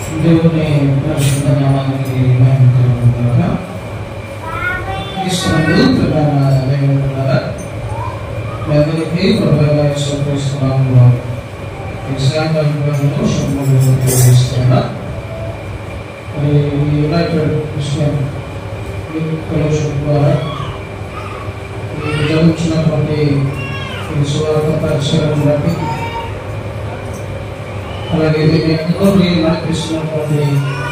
దేవుని పరిశుద్ధ నామానికి మహిమ కలుగును గాక. క్రీస్తునందు ప్రధాన దేవుడున్నారా మీ అందరికీ ప్రభువైన యేసుక్రీస్తు నామములో ఈ సాయంకాలం శుభములు తెలియజేస్తున్నా మరి ఈ యునైటెడ్ క్రిస్టియన్ ఫెలోషిప్ ద్వారా ఈ జరుగుతున్నటువంటి ఈ సువార్త పరిచయం బట్టి అలాగే దీన్ని ఎంతో మీరు నడిపిస్తున్నటువంటి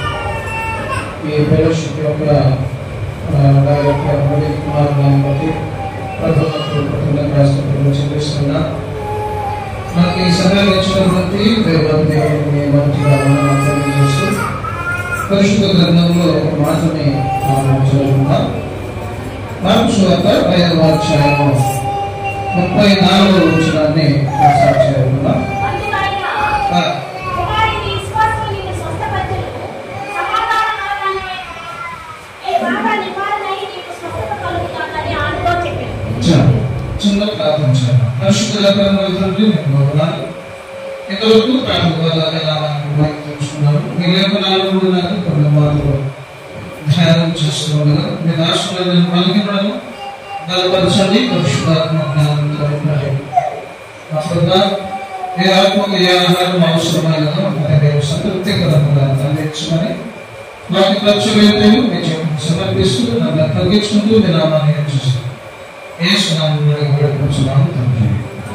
ఈ ఫెలోషిప్ యొక్క ఆ, డైరెక్టర్ మోదీ కుమార్ గారిని బట్టి ప్రభుత్వం కృతజ్ఞతాస్తుతులు చెల్లిస్తున్నా మనకి ఈ సమయం ఇచ్చినటువంటి దేవుని దేవుడిని మంచిగా మనం తెలియజేస్తూ పరిశుద్ధ గ్రంథంలో ఒక మాటని మనం చదువుకుందాం మార్పు సువార్త ఐదవ అధ్యాయము ముప్పై నాలుగవ వచనాన్ని ఒకసారి చదువుకుందాం అందువలన ఆ, కుమారుని విశ్వాసము నిన్ను స్వస్థపరచును. సమాధానకరమైన ఈ బాధ నివారణై నీకు స్వస్థత కలుగుతానని ఆమెతో చెప్పాను. చాలు. చిన్న ప్రార్థన చేద్దాం పరిశుద్ధ గ్రంథంలో తండ్రి నేను వందనాలు. ఇంతవరకు ప్రార్థన నామాన్ని తెలుసుకున్నాను మీ లేఖనాలు కూడా నాకు కొన్ని మాటలు ధ్యానం చేస్తున్నాను మీ రాష్ట్రాలను పలికినను బలపరచండి పరిశుద్ధాత్మ జ్ఞానంతో నింపండి. అప్పుడుగా ఏ ఆత్మకు ఏ ఆహారం అవసరమైనదో అలాగే సంతృప్తికరంగా అందించమని నాకు ఖర్చులేదు మీ జీవితం సమర్పిస్తూ నన్ను తగ్గించుకుంటూ మీ నామాన్ని హెచ్చిస్తాను ఏ సునామంలో వేడుకుంటున్నాను తండ్రి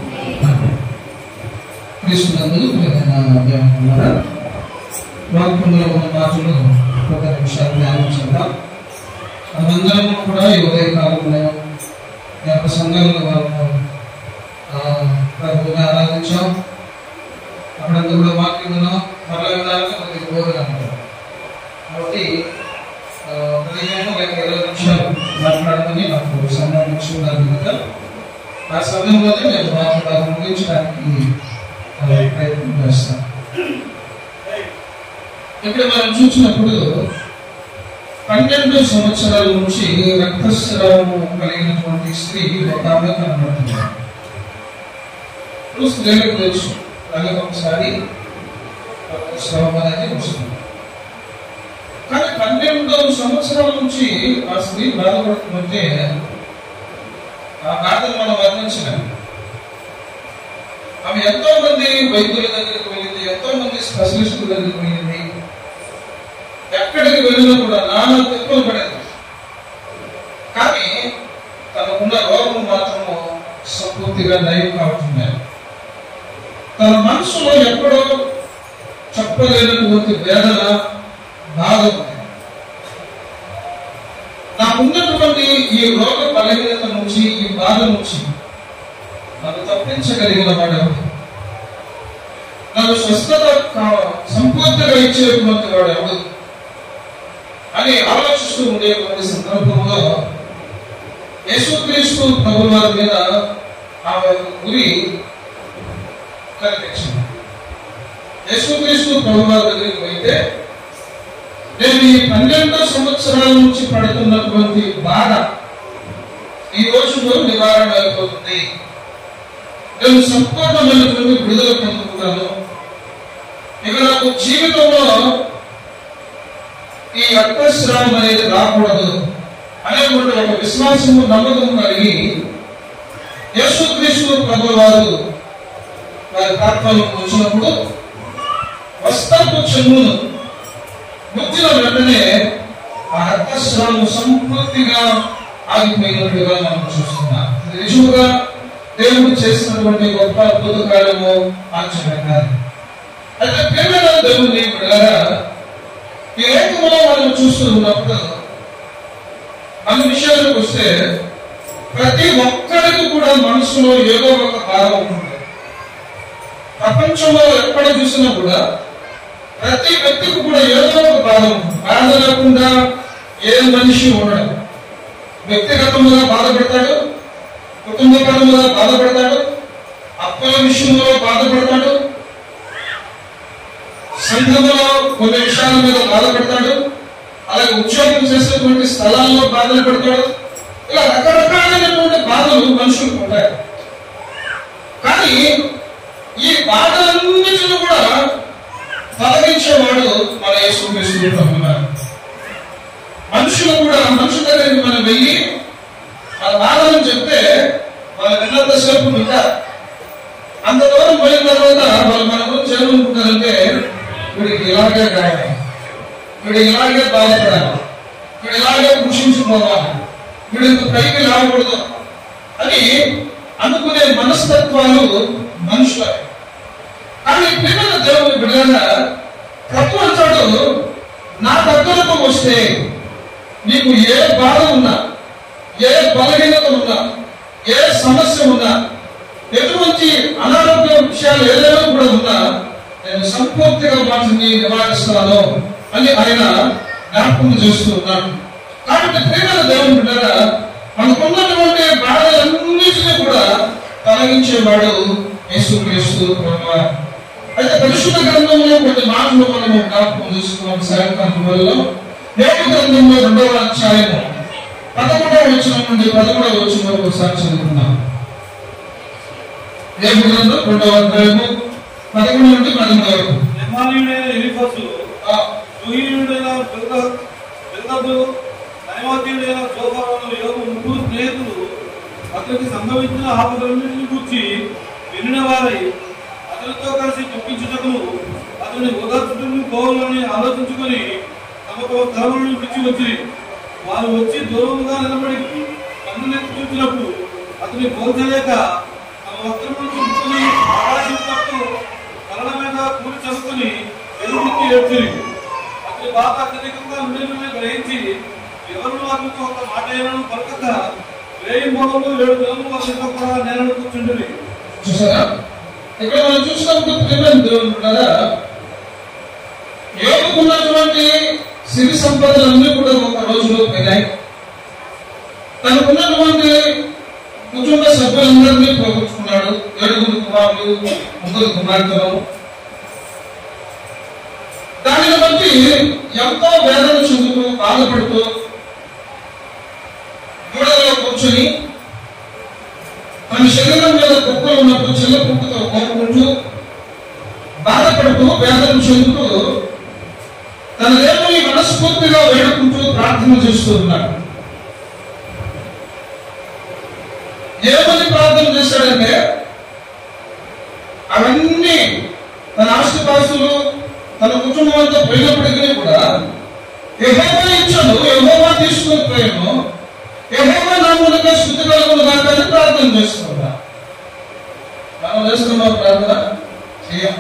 క్రీస్తునందు ప్రియమైన వాక్యంలో ఉన్న మాటలు ఒక నిమిషాలు ధ్యానం చేద్దాం మనందరం కూడా ఈ ఉదయ కాలంలో ఈ యొక్క సంఘంలో వాళ్ళము ఆ, ప్రభువుని ఆరాధించాం అక్కడంతా కూడా వాక్యం విన్నాం మరల విధాలుగా కొద్దిగా బోధన అంటారు కాబట్టి ఆ, పదిహేను లేక ఇరవై నిమిషాలు మాట్లాడమని నాకు సమయం ఇచ్చి ఉన్నారు కనుక ఆ సమయంలోనే నేను మాట్లాడాలి ముగించడానికి ఆ, ప్రయత్నం చేస్తాను ఇక్కడ మనం చూసినప్పుడు పన్నెండు సంవత్సరాల నుంచి రక్తస్రావము కలిగినటువంటి స్త్రీ ఒక ఆమె కనబడుతుంది ఇప్పుడు స్త్రీలకు తెలుసు అలాగే ఒకసారి రక్తస్రావం అనేది వస్తుంది కానీ పన్నెండు సంవత్సరాల నుంచి ఆ స్త్రీ బాధపడుతుంటే ఆ బాధను మనం వర్ణించలేము ఆమె ఎంతో మంది వైద్యుల దగ్గరికి వెళ్ళింది ఎంతో మంది స్పెషలిస్టుల దగ్గరికి వెళ్ళింది ఎక్కడికి వెళ్ళినా కూడా నానా తిప్పలు పడేది కానీ తనకున్న రోగం మాత్రము సంపూర్తిగా నయం కావట్లేదు తన మనసులో ఎక్కడో చెప్పలేనటువంటి వేదన బాధ ఉంది నాకున్నటువంటి ఈ రోగ బలహీనత నుంచి ఈ బాధ నుంచి నన్ను తప్పించగలిగిన వాడు ఎవరు? నాకు స్వస్థత కా- సంపూర్తిగా ఇచ్చేటువంటి వాడు ఎవడు అని ఆలోచిస్తూ ఉండేటువంటి సందర్భంలో యేసుక్రీస్తు ప్రభు వారి మీద ఆమె గురి కనిపించింది యేసుక్రీస్తు ప్రభు వారి దగ్గరికి వెళ్తే నేను ఈ పన్నెండు సంవత్సరాల నుంచి పడుతున్నటువంటి బాధ ఈ రోజులో నివారణ అయిపోతుంది నేను సంపూర్ణమైనటువంటి విడుదల పొందుకున్నాను ఇక నాకు జీవితంలో ఈ రక్తస్రావం అనేది రాకూడదు అనేటువంటి ఒక విశ్వాసము నమ్మకం కలిగి యేసుక్రీస్తు ప్రభు వారు వారి ప్రార్థనలో వచ్చినప్పుడు వస్త్రపు చెమ్మును ముద్దిన వెంటనే ఆ రక్తస్రావం సంపూర్తిగా ఆగిపోయినట్లుగా మనం చూస్తున్నాం ఇది నిజముగా దేవుడు చేసినటువంటి గొప్ప అద్భుత కార్యము ఆశ్చర్యంగా అయితే పిల్లల దేవుని బిడ్డలారా ఈ లేఖంలో మనం చూస్తూ ఉన్నప్పుడు అన్ని విషయాలకు వస్తే ప్రతి ఒక్కరికి కూడా మనసులో ఏదో ఒక బాధ ఉంటుంది ప్రపంచంలో ఎక్కడ చూసినా కూడా ప్రతి వ్యక్తికి కూడా ఏదో ఒక బాధ ఉంటుంది బాధ లేకుండా ఏ మనిషి ఉండడు వ్యక్తిగతంగా బాధపడతాడు కుటుంబపరంగా బాధపడతాడు అప్పుల విషయంలో బాధపడతాడు సంఘంలో కొన్ని విషయాల మీద బాధపడతాడు అలాగే ఉద్యోగం చేసేటువంటి స్థలాల్లో బాధలు పడతాడు ఇలా రకరకాలైనటువంటి బాధలు మనుషులకు ఉంటాయి కానీ ఈ బాధలన్నిటిని కూడా తొలగించేవాడు మన యేసు క్రీస్తు ప్రభువారు మనుషులు కూడా మనుషుల దగ్గరికి మనం వెళ్ళి మన బాధను చెప్తే వాళ్ళు విన్నంతసేపు వింటారు అంత దూరం పోయిన తర్వాత వాళ్ళు మన గురించి ఏమనుకుంటారంటే వీడికి ఇలాగే కావాలి వీడు ఇలాగే బాధపడాలి వీడు ఇలాగే కృషించుకోవాలి వీడు ఇంత పైకి రాకూడదు అని అనుకునే మనస్తత్వాలు మనుషుల కానీ పిల్లల దేవుని బిడ్డగా ప్రభు అంటాడు నా దగ్గరకు వస్తే నీకు ఏ బాధ ఉన్నా ఏ బలహీనత ఉన్నా ఏ సమస్య ఉన్నా ఎటువంటి అనారోగ్య విషయాలు ఏదైనా కూడా ఉన్నా నేను సంపూర్తిగా వాటిని నివారిస్తాను అని ఆయన జ్ఞాపకం చేస్తూ ఉన్నాడు కాబట్టి ప్రేమల దేవుని బిడ్డగా మనకున్నటువంటి బాధలన్నిటినీ కూడా తొలగించేవాడు యేసుక్రీస్తు ప్రభు అయితే పరిశుద్ధ గ్రంథంలో కొన్ని మాటలు మనము జ్ఞాపకం చేసుకున్నాం సాయంకాలం వల్ల నేటి గ్రంథంలో రెండవ అధ్యాయము పదకొండవ వచ్చిన నుండి పదకొండవ వచ్చిన వరకు ఒకసారి చదువుకున్నాం నేటి గ్రంథం రెండవ అధ్యాయము పదకొండు నుండి పదకొండు వరకు యజమానుడైన ఎలిఫసు ఆ, యోగినుడైన బిల్దదు బిల్దదు నయవతీయుడైన జోఫారాను యోగు ముగ్గురు స్నేహితులు అతనికి సంభవించిన ఆపదలన్నింటిని గురించి వినిన వారై అతనితో కలిసి దుఃఖించుటకును అతని ఓదార్చుటకు పోవాలని ఆలోచించుకొని తమకు స్థలములను విడిచి వచ్చి వారు వచ్చి దూరముగా నిలబడి కన్నులెత్తి చూసినప్పుడు అతని పోల్చలేక తమ వస్త్రములను చుట్టుకుని ఆకాశం తట్టు కళ్ళ మీద కూలి చదువుకుని ఎదురుకి ఏడ్చిరి అతని బాధ అత్యధికంగా ఉండేనని గ్రహించి ఎవరు అతనితో ఒక మాట అయినా పలకక వేయి మొగలు ఏడు దినములు అతనితో కూడా నేలను కూర్చుండిరి చూసారా ఇక్కడ మనం చూసినప్పుడు ప్రేమ దేవుడు కదా యోగుకున్నటువంటి సిరి సంపదలన్నీ కూడా ఒక రోజులో పోయినాయి తనకున్నటువంటి కుటుంబ సభ్యులందరినీ పోగొట్టుకున్నాడు ఏడుగురు కుమారులు ముగ్గురు కుమార్తెలు దానిని బట్టి ఎంతో వేదన చెందుతూ బాధపడుతూ గూడలో కూర్చొని తన శరీరం మీద కుక్కలు ఉన్నప్పుడు చిన్న కుక్కతో కోరుకుంటూ బాధపడుతూ వేదన చెందుతూ తన దేవుని మనస్ఫూర్తిగా వేడుకుంటూ ప్రార్థన చేస్తూ ఉన్నాడు ఏమని ప్రార్థన చేశాడంటే అవన్నీ తన ఆస్తిపాస్తులు తన కుటుంబం అంతా పోయినప్పటికీ కూడా యెహోవా ఇచ్చాను యెహోవా తీసుకొని పోయాను యెహోవా నా మూలంగా శుద్ధి కలుగును కాక అని ప్రార్థన చేస్తున్నా మనం చేస్తున్నాం ప్రార్థన చేయం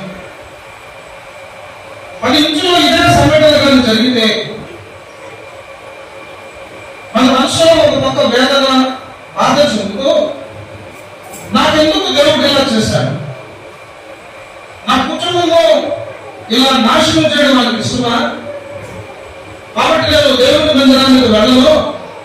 మన ఇంట్లో ఇదే సంఘటన కానీ జరిగితే మన మనసులో ఒక పక్క వేదన బాధ చెందుతూ నాకెందుకు దేవుడు ఇలా చేశాడు నా కుటుంబము ఇలా నాశనం చేయడం నాకు ఇష్టమా కాబట్టి నేను దేవుని మందిరానికి వెళ్ళను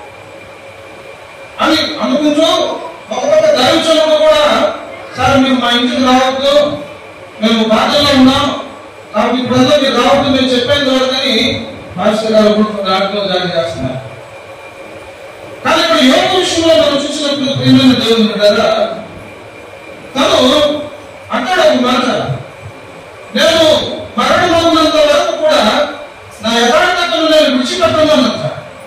అని అనుకుంటూ ఒక పక్క దైవచనుడు కూడా సార్ మీరు మా ఇంటికి రావద్దు మేము బాధల్లో ఉన్నాం కాబట్టి ఇప్పుడు మీరు రావద్దు మేము చెప్పేది ద్వారా కానీ మాస్టర్ గారు కూడా దాంట్లో దాడి చేస్తున్నారు కానీ ఇక్కడ యోగ విషయంలో మనం చూసినప్పుడు ప్రియమైన దేవుని కదా తను అంటాడు ఒక మాట నేను మరణమవునంత వరకు కూడా నా యథార్థతను నేను విడిచిపెట్టమన్నంత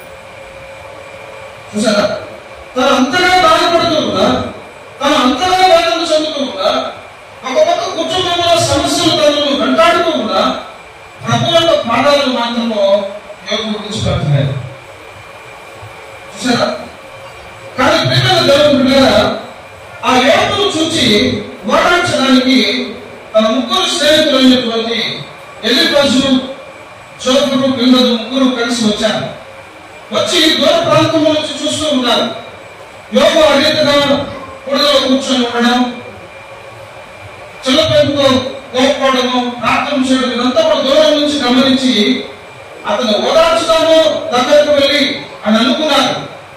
చూసారా తను అంతగా బాధపడుతూ కూడా తను అంతగా వేదన చెందుతూ కూడా ఒక పక్క కుటుంబంలో సమస్యలు తనను వెంటాడుతూ కూడా ప్రభు యొక్క పాదాలు మాత్రము యోగు విడిచిపెట్టలేదు చూసారా కానీ ప్రేమ దేవుడు బిడ్డలారా, ఆ యోగును చూచి ఓదార్చడానికి తన ముగ్గురు స్నేహితులైనటువంటి ఎలిపజు చోపుడు పిల్లలు ముగ్గురు కలిసి వచ్చారు వచ్చి దూర ప్రాంతం నుంచి చూస్తూ ఉన్నారు యోగు అడిగిగా పొడలో కూర్చొని ఉండడం చిన్నపెంపుతో కోపడము ప్రార్థన చేయడం ఇదంతా కూడా దూరం నుంచి గమనించి అతను ఓదార్చుతాము దగ్గరకు వెళ్ళి అని అనుకున్నారు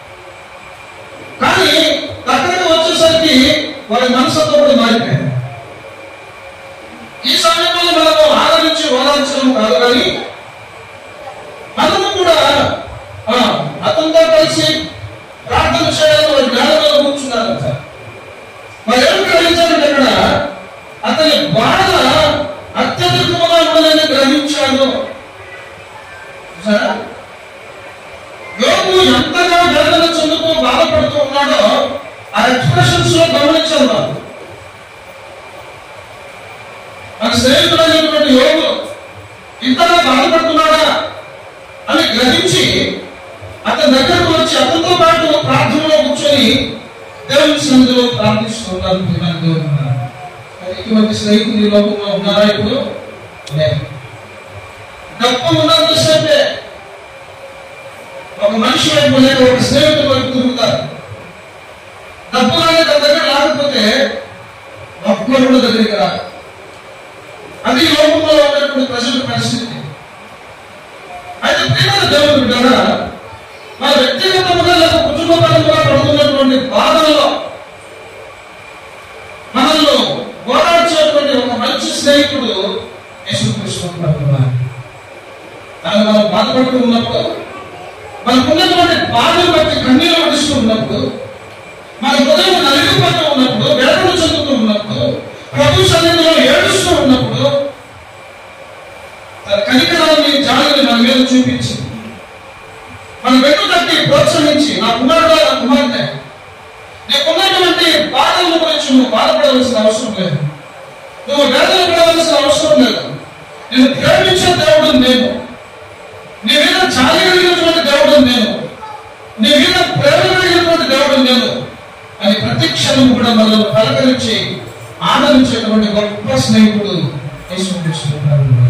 కానీ దగ్గరకు వచ్చేసరికి వారి మనసుతో కూడా మారిపోయింది ఈ సమయంలో మనము ఆదరించి ఓదార్చడం కాదు కానీ మనము కూడా ఆ, అతనితో కలిసి ప్రార్థన చేయడానికి వారి జ్ఞానంలో కూర్చున్నారంట మరి ఏం గ్రహించాలంటే ఇక్కడ అతని బాధ అత్యధికంగా ఉన్నదని గ్రహించాడు సరే యోగు ఎంతగా వేదన చెందుతూ బాధపడుతూ ఉన్నాడో ఆ ఎక్స్ప్రెషన్స్ లో గమనించాలి మనం మన స్నేహితుడైనటువంటి యోగు ఇంతగా బాధపడుతున్నాడా అని గ్రహించి అతని దగ్గరకు వచ్చి అతనితో పాటు ప్రార్థనలో కూర్చొని దేవుని సన్నిధిలో ప్రార్థిస్తున్నారు ప్రియమైన దేవుని ఉన్నారు. మరి ఇటువంటి స్నేహితులు ఈ లోకంలో ఉన్నారా ఇప్పుడు లేదు డబ్బు ఉన్నంతసేపే ఒక మనిషి వైపు లేక ఒక స్నేహితుడి వైపు తిరుగుతారు డబ్బు కానీ తన దగ్గర లేకపోతే ఒక్కరు కూడా దగ్గరికి రాదు అది ఈ లోకంలో ఉన్నటువంటి ప్రజల పరిస్థితి అయితే ప్రియమైన దేవుడు బిడ్డగా మన వ్యక్తిగతంగా లేదా కుటుంబపరంగా పడుతున్నటువంటి బాధల్లో మనల్ని ఓదార్చేటువంటి ఒక మంచి స్నేహితుడు యేసుక్రీస్తు ప్రభువారు. ఆయన మనం బాధపడుతూ ఉన్నప్పుడు మనకున్నటువంటి బాధను బట్టి కన్నీరు పడిస్తూ ఉన్నప్పుడు మన హృదయం నలిగిపోతూ ఉన్నప్పుడు వేదన చెందుతూ ఉన్నప్పుడు ప్రభు సన్నిధిలో ఏడుస్తూ ఉన్నప్పుడు తన కనికరాన్ని జాలిని మన మీద చూపించి మన వెన్ను తట్టి ప్రోత్సహించి నా కుమారుడు నా కుమార్తె నీకున్నటువంటి బాధల గురించి నువ్వు బాధపడవలసిన అవసరం లేదు నువ్వు వేదన పడవలసిన అవసరం లేదు నేను ప్రేమించే దేవుడు నేను నీ మీద జాలి కలిగినటువంటి దేవుడు నేను నీ మీద ప్రేమ కలిగినటువంటి దేవుడు నేను అని ప్రతి క్షణం కూడా మనల్ని పలకరించి ఆదరించేటువంటి గొప్ప స్నేహితుడు యేసుక్రీస్తు ప్రభువు.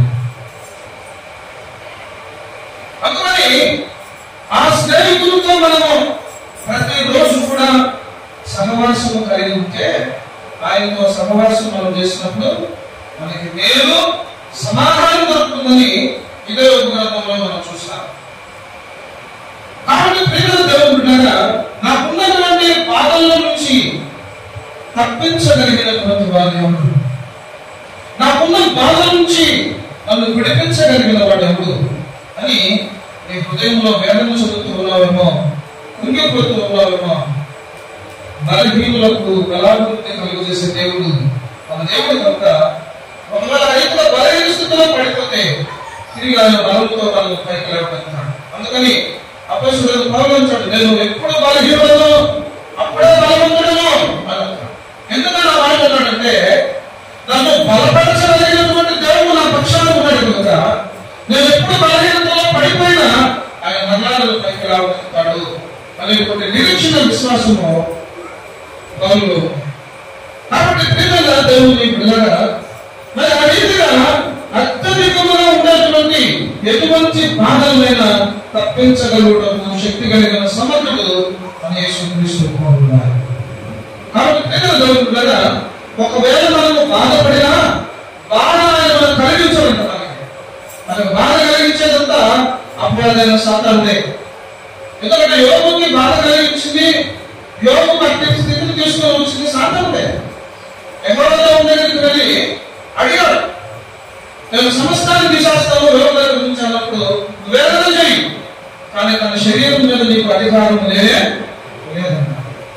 అందుకని ఆ స్నేహితులతో మనము ప్రతిరోజు కూడా సహవాసము కలిగి ఉంటే ఆయనతో సహవాసం మనం చేసినప్పుడు మనకి మేలు సమాధానం దొరుకుతుందని ఇదే ఒక గ్రంథంలో మనం చూస్తాం కాబట్టి ప్రియుల దేవుడు బిడ్డగా నాకున్నటువంటి బాధల నుంచి తప్పించగలిగినటువంటి వాడు ఎవరు నాకున్న బాధ నుంచి నన్ను విడిపించగలిగిన వాడు ఎవడు అని నీ హృదయంలో వేదన చదువుతూ ఉన్నావేమో కుంగిపోతూ ఉన్నావేమో బలహీనులకు బలాభివృద్ధి కలుగజేసే దేవుడు మన దేవుడు కనుక ఒకవేళ రైతుల బలహీన స్థితిలో పడిపోతే తిరిగి ఆయన బలంతో వాళ్ళు పైకి లేవగలుగుతాడు అందుకని అపేశ్వరుడు పౌరంచాడు నేను ఎప్పుడు బలహీనుడను అప్పుడే బలవంతుడను అన్నాడు. ఎందుకని ఆ మాట అన్నాడంటే నన్ను బలపరచగలిగినటువంటి దేవుడు నా పక్షాన ఉన్నాడు కనుక నేను ఎప్పుడు బలహీనతలో పడిపోయినా ఆయన మరణాలు పైకి రాగలుగుతాడు అనేటువంటి నిరీక్షణ విశ్వాసము పౌరులు కాబట్టి ప్రియమైన దేవుని బిడ్డలారా మరి ఆ రీతిగా అత్యధికముగా ఉండేటువంటి ఎటువంటి బాధలైనా తప్పించగలుగుటకు శక్తి కలిగిన సమర్థుడు మన యేసుక్రీస్తు ఉన్నారు కాబట్టి ప్రియమైన దేవుని బిడ్డలారా ఒకవేళ మనము బాధపడినా బాధ ఆయన మనం కలిగించడం మనకు బాధ కలిగించేదంతా అపరాధైన సాతానుడే ఎందుకంటే యోగుకి బాధ కలిగించింది యోగు అట్టి స్థితిని తీసుకొని వచ్చింది సాతానుడే ఎవరిలో దగ్గరికి వెళ్ళి అడిగాడు నేను సమస్తాన్ని తీసేస్తాను యోగ దగ్గర నుంచి అన్నప్పుడు వేదన చేయి కానీ తన శరీరం మీద నీకు అధికారం లేదే లేదన్నాడు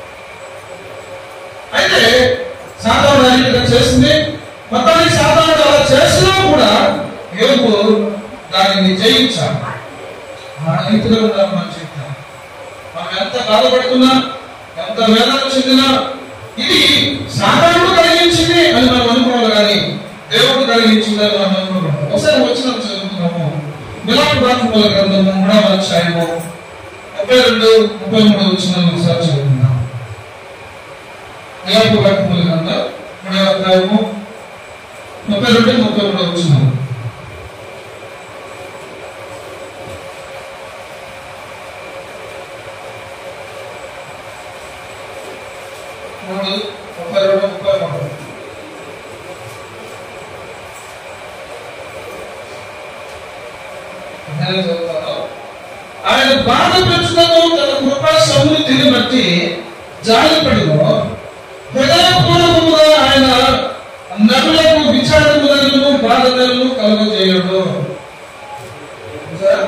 అయితే సాతానుడు ఆ రీతిగా చేసింది మొత్తానికి సాతానుడు అలా చేసినా కూడా యోగు దానిని జయించాలి ఆ రీతిలో ఉండాలి మనం చెప్తాం మనం ఎంత బాధపడుతున్నా ఎంత వేదన చెందినా ఇది సాధారణుడు కలిగించింది అని మనం అనుకోవాలి కానీ దేవుడు కలిగించింది అని మనం అనుకోకూడదు ఒకసారి వచ్చిన చదువుతున్నాము మిలాపు రాత్రుల గ్రంథము మూడవ అధ్యాయము ముప్పై రెండు ముప్పై మూడు వచ్చిన ఒకసారి చదువుతున్నాం మిలాపు రాత్రుల గ్రంథం మూడవ అధ్యాయము ముప్పై రెండు ముప్పై మూడు వచ్చినాము మూడు ముప్పై రెండు ముప్పై మూడు నేను చదువుతాను. ఆయన బాధ పెంచుటకు తన కృపా సమృద్ధిని బట్టి జాలిపడిలో హృదయపూర్వకముగా ఆయన నరులకు విచారములను బాధలను కలుగజేయడు చూసారా?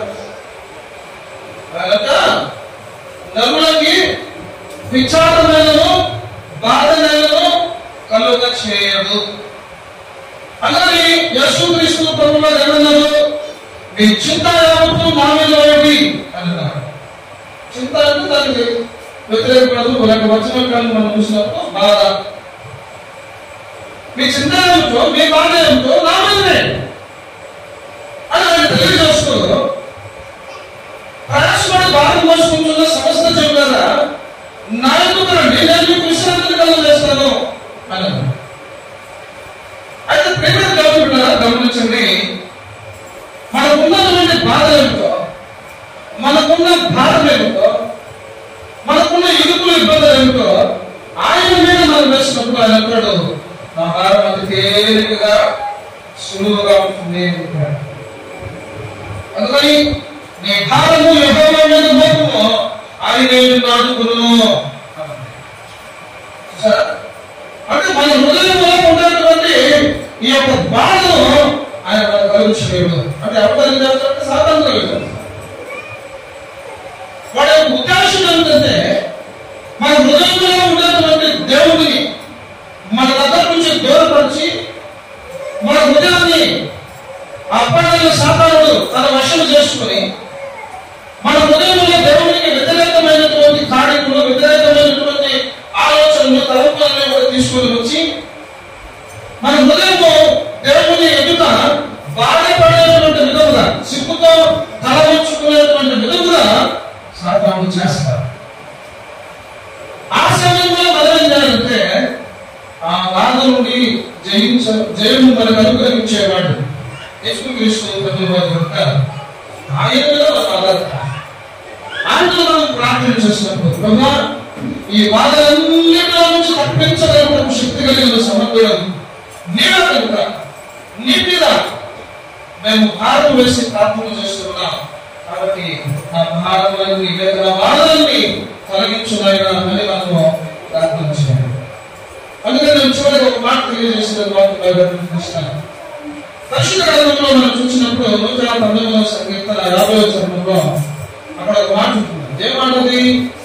ఆయన నరులకి విచారమైనను బాధలను కలుగ చేయడు అలాగే యేసుక్రీస్తు ప్రభువులు ఏమన్నారు మీ చింత యావత్తు నా మీద వేయండి అని అన్నారు చింత అంటే దానికి వ్యతిరేకపడదు ఒక వచన కాలం మనం చూసినప్పుడు బాధ మీ చింత ఏమిటో మీ బాధ ఏమిటో నా మీదనే అని ఆయన తెలియజేస్తూ ప్రయాసపడి బాధ మోసుకుంటున్న సమస్త చెబుతారా నా ఎందుకు రండి నేను మీకు విశ్రాంతిని కలగజేస్తాను అన్నారు అయితే ప్రేమ గమనించారా గమనించండి మనకున్నటువంటి బాధ ఏమిటో మనకున్న భారం ఏమిటో మనకున్న ఇరుకులు ఇబ్బందులు ఏమిటో ఆయన మీద మనం వేసినప్పుడు ఆయన అంటాడు నా భారం అది తేలికగా సులువుగా ఉంటుంది అంటాడు అందుకని నీ భారము యెహోవా మీద మోపము ఆయన నేను నాటుకును చూసారా? అంటే మన హృదయంలో ఉన్నటువంటి ఈ యొక్క బాధను ఆయన మనకు కలుగుతున్నాడు అంటే ఎవరు చేస్తారంటే సాధారణ కలుగుతారు వాడి యొక్క ఉద్దేశం ఏంటంటే మన హృదయంలో ఉన్నటువంటి దేవుడిని మన దగ్గర నుంచి దూరపరిచి మన హృదయాన్ని అప్పటికి సాతానుడు తన వశం చేసుకుని మన హృదయంలో దేవునికి వ్యతిరేకమైనటువంటి కార్యములు వ్యతిరేకమైనటువంటి ఆలోచనలు తలంపులను కూడా తీసుకొని వచ్చి మన హృదయము దేవుని ఎదుట బాధపడేటువంటి విధముగా సిగ్గుతో తల వంచుకునేటువంటి విధముగా సాతానుడు చేస్తారు ఆ సమయంలో మనం ఏం చేయాలంటే ఆ బాధ నుండి జయించ జయము మనకు అనుగ్రహించేవాడు యేసు క్రీస్తు ప్రభువారు కనుక ఆయన మీద మనం ఆధారపడాలి ఆయనతో మనం ప్రార్థన చేసినప్పుడు ప్రభా ఈ బాధలన్నిటిలో నుంచి తప్పించగలిగిన శక్తి కలిగిన సమర్థుడు నీవే కనుక నీ మీద మేము భారం వేసి ప్రార్థన చేస్తున్నాం కాబట్టి ఆ భారములన్నీ లేక నా బాధలన్నీ తొలగించున్నాయినా అని మనము ప్రార్థన చేయాలి అందుకని నేను చివరికి ఒక మాట తెలియజేసిన మాట్లాడుతున్నాను పరిశుద్ధ గ్రంథంలో మనం చూసినప్పుడు నూట పంతొమ్మిదవ సంగీత యాభై చరణంలో అక్కడ ఒక మాట ఉంటుంది ఏ మాట అది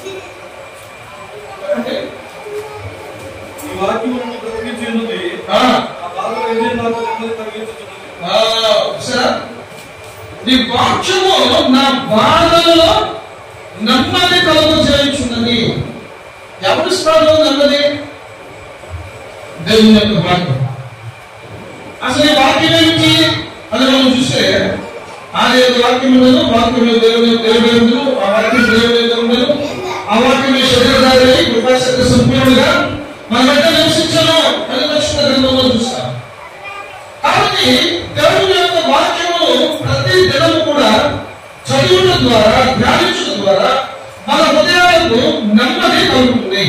అంటే, ఈ వాక్యం నన్ను బ్రతికించి ఉన్నది ఆ, ఆ బాధలు ఎన్ని నాకు నెమ్మది కలిగించుతున్నది ఆ, చూసారా? నీ వాక్యము నా బాధలలో నెమ్మది కలుగు చేయించున్నది ఎవరి స్థానంలో నెమ్మది దేవుని యొక్క వాక్యం అసలు ఈ వాక్యం ఏమిటి అని మనం చూస్తే ఆయన యొక్క వాక్యం ఉండదు వాక్యం దేవుని దేవుడు ఉండదు ఆ వాక్యం దేవుని యొక్క ఉండదు ఆ వాక్యం శరీరధారి కృపాశక్తి సంపూర్ణంగా మన వెంట నివసించను అని పరిశుద్ధ గ్రంథంలో చూస్తాం కాబట్టి దేవుని యొక్క వాక్యమును ప్రతి దినము కూడా చదువుట ద్వారా ధ్యానించడం ద్వారా మన హృదయాలకు నెమ్మది కలుగుతుంది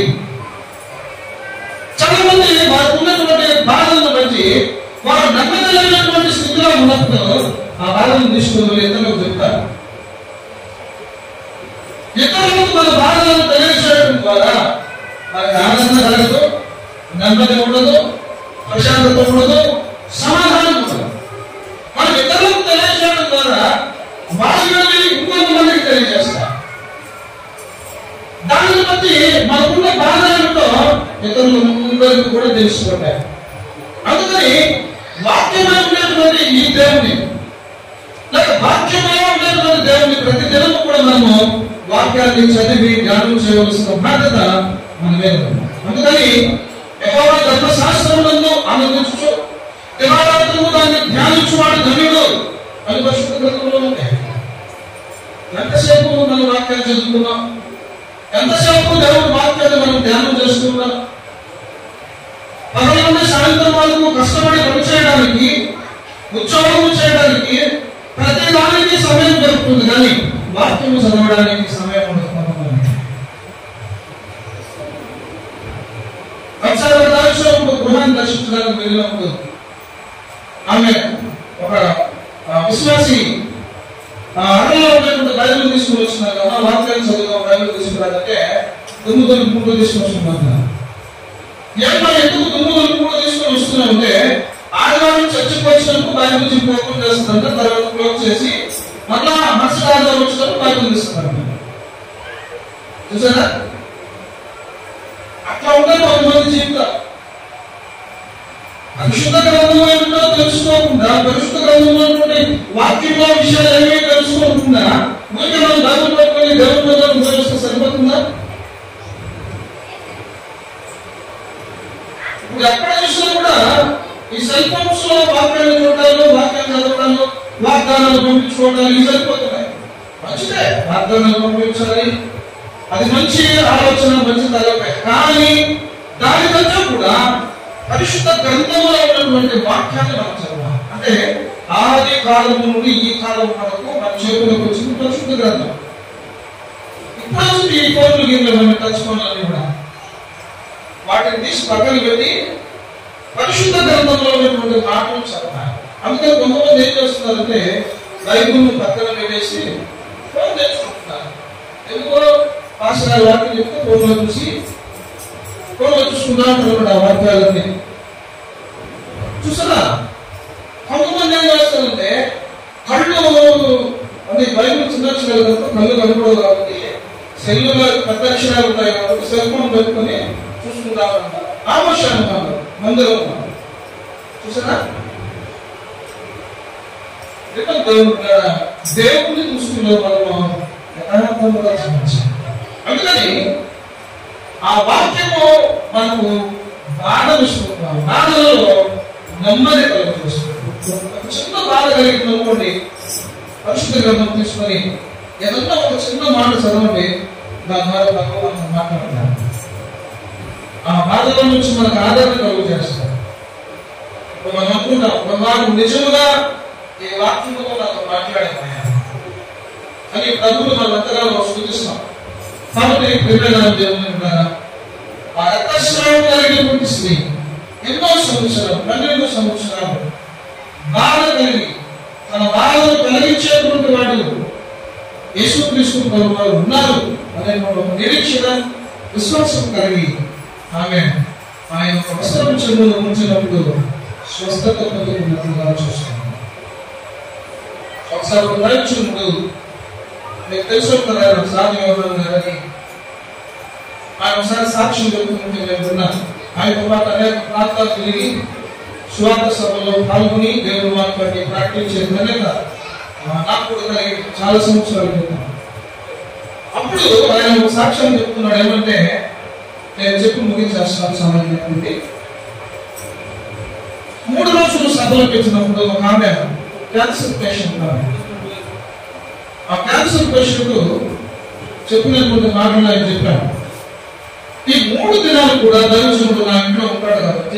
చాలా మంది వారికి ఉన్నటువంటి బాధలను బట్టి వారు నెమ్మది లేనటువంటి స్థితిలో ఉన్నప్పుడు ఆ బాధను తీసుకుని ఇతరులకు చెప్తారు ఇతరులకు మన బాధలను తెలియజేయడం ద్వారా మనకి ఆనందం కలగదు నెమ్మది ఉండదు ప్రశాంతత ఉండదు సమాధానం ఉండదు మనం ఇతరులకు తెలియజేయడం ద్వారా వాళ్ళని ఇంకొంతమందికి తెలియజేస్తారు దానిని బట్టి మనకున్న బాధ ఏమిటో ఇతరులందరికీ కూడా తెలుసుకుంటారు అందుకని వాక్యమై ఉండేటువంటి ఈ దేవుని లేక వాక్యమై ఉండేటువంటి దేవుని ప్రతి దినము కూడా మనము వాక్యాన్ని చదివి ధ్యానం చేయవలసిన బాధ్యత మన మీద ఉంది. అందుకని యెహోవా ధర్మశాస్త్రములను ఆనందించు దివారాత్రము దాన్ని ధ్యానించువాడు ధన్యుడు అని పరిశుద్ధ గ్రంథంలో ఉంది ఎంతసేపు మనం వాక్యాలు చదువుకున్నాం ఎంతసేపు దేవుడి వాక్యాన్ని మనం ధ్యానం చేస్తున్నాం పగల నుండి సాయంత్రం వరకు కష్టపడి పని చేయడానికి ఉద్యోగం చేయడానికి ప్రతి దానికి సమయం దొరుకుతుంది కానీ వాక్యము చదవడానికి సమయం ఉండదు కొంతమందికి. ఒకసారి ఒక దానిలో ఒక గృహాన్ని దర్శించడానికి వెళ్ళినప్పుడు ఆమె ఒక ఆ, విశ్వాసి ఆ అడవిలో ఉన్నటువంటి బైబిల్ తీసుకుని వచ్చినారు కదా వాక్యాలు చదువుదాం బైబిల్ తీసుకురాదంటే దుమ్ము తొలుపుకుంటూ తీసుకుని వస్తున్నారు ఏమన్నా ఎందుకు దుమ్ము తొలుపుకుంటూ తీసుకుని వస్తున్నా ఉంటే ఆదివారం చర్చకు వచ్చినప్పుడు బైబిల్ చెప్పి ఓపెన్ చేస్తుందంటే తర్వాత క్లోజ్ చేసి మళ్ళా మరుసటి ఆదివారం వచ్చినప్పుడు బైబిల్ తీసుకున్నారు చూసారా అట్లా ఉంటే కొంతమంది జీవితం పరిశుద్ధ గ్రంథం ఏమిటో తెలుసుకో తెలుసుకోకుండా పరిశుద్ధ గ్రంథంలో ఉన్నటువంటి వాక్యంలో విషయాలు ఏమీ తెలుసుకోకుండా ఊరికే మనం బైబిల్ పట్టుకొని దేవుని మీద ఉపయోగిస్తే సరిపోతుందా ఇప్పుడు ఎక్కడ చూసినా కూడా ఈ సెల్ ఫోన్స్ లో వాక్యాలు చూడాలి వాక్యాలు చదవడాలు వాగ్దానాలు పంపించుకోవడాలు ఇవి సరిపోతున్నాయి మంచిదే వాగ్దానాలు పంపించాలి అది మంచి ఆలోచన మంచి తలపై కానీ దానికంటే కూడా పరిశుద్ధ గ్రంథంలో ఉన్నటువంటి వాక్యాన్ని మనం చదవాలి అంటే ఆది కాలం నుండి ఈ కాలం వరకు మన చేతులకు వచ్చిన పరిశుద్ధ గ్రంథం ఇప్పుడు వచ్చి ఈ ఫోన్లు గిన్నెలు మనం టచ్ ఫోన్లన్నీ కూడా వాటిని తీసి పక్కన పెట్టి పరిశుద్ధ గ్రంథంలో ఉన్నటువంటి మాటలు చదవాలి అందుకని కొంతమంది ఏం చేస్తున్నారంటే బైబుల్ పక్కన పెట్టేసి ఫోన్ తెచ్చుకుంటున్నారు ఎందుకో పాస్టర్ గారు వాక్యం చెప్తే ఫోన్లో చూసి ఫోన్లో చూసుకుంటా ఉంటారు ఆ వాక్యాలన్నీ చూసారా కొంతమంది ఏం చేస్తారంటే కళ్ళు అంటే బైబిల్ చిన్న అక్షరాలు కనుక కళ్ళు కనపడవు కాబట్టి సెల్లులో పెద్ద అక్షరాలు ఉంటాయి కాబట్టి సెల్ ఫోన్ పెట్టుకొని చూసుకుంటా ఉంటారు ఆమోషాలు ఉన్నారు మందిరం ఉన్నారు చూసారా రిటర్న్ దేవుడు ఉన్నాడా? దేవుడిని చూసుకునే మనము యథార్థముగా జీవించాలి. అందుకని ఆ వాక్యము మనకు బాధ విసుకుంటాం బాధలో నెమ్మది కలుగుతుంది ఒక చిన్న బాధ కలిగింది అనుకోండి పరిశుద్ధ గ్రంథం తీసుకొని ఏదన్నా ఒక చిన్న మాట చదవండి దాని ద్వారా భగవంతుడు మాట్లాడతారు ఆ బాధల నుంచి మనకు ఆదరణ కలుగు చేస్తారు ఇప్పుడు మనం అనుకుంటాం భగవాను నిజముగా ఈ వాక్యముతో నాతో మాట్లాడారు అని ప్రభుత్వం మనం ఎంతగానో సూచిస్తాం కాబట్టి ప్రియులైన దేవుని ఉన్నారా? ఆ రక్తస్రావం కలిగినటువంటి స్త్రీ ఎన్నో సంవత్సరాలు పన్నెండు సంవత్సరాలు బాధ కలిగి తన బాధను కలిగించేటువంటి వాడు యేసుక్రీస్తు ప్రభు వారు ఉన్నారు అనే ఒక నిరీక్షణ విశ్వాసం కలిగి ఆమె ఆయన ఒక వస్త్రం చెరువులో ఉంచినప్పుడు స్వస్థత పొందుకున్నట్లుగా చూస్తున్నాం ఒకసారి ఒక నడుచుండు మీకు తెలుసు కదా సాధ్యం ఎవరు గారని ఆయన ఒకసారి సాక్ష్యం చెబుతుంటే నేను విన్నాను ఆయన పాటు అనేక ప్రాంతాలు తిరిగి స్వార్థ సభలో పాల్గొని దేవుని వాక్యాన్ని ప్రాక్టీస్ ఘనత ఆ, నాకు కూడా కలిగి చాలా సంవత్సరాలు క్రితం అప్పుడు ఆయన ఒక సాక్ష్యం చెప్తున్నాడు ఏమంటే నేను చెప్పి ముగించేస్తాను సమయం చెప్పింది మూడు రోజులు సభలు పెట్టినప్పుడు ఒక ఆమె క్యాన్సర్ పేషెంట్ ఆమె ఆ క్యాన్సర్ పేషెంట్ చెప్పినటువంటి మాటలు ఆయన చెప్పాను ఈ మూడు దినాలు కూడా దైవజనుడు నా ఇంట్లో ఉంటాడు కాబట్టి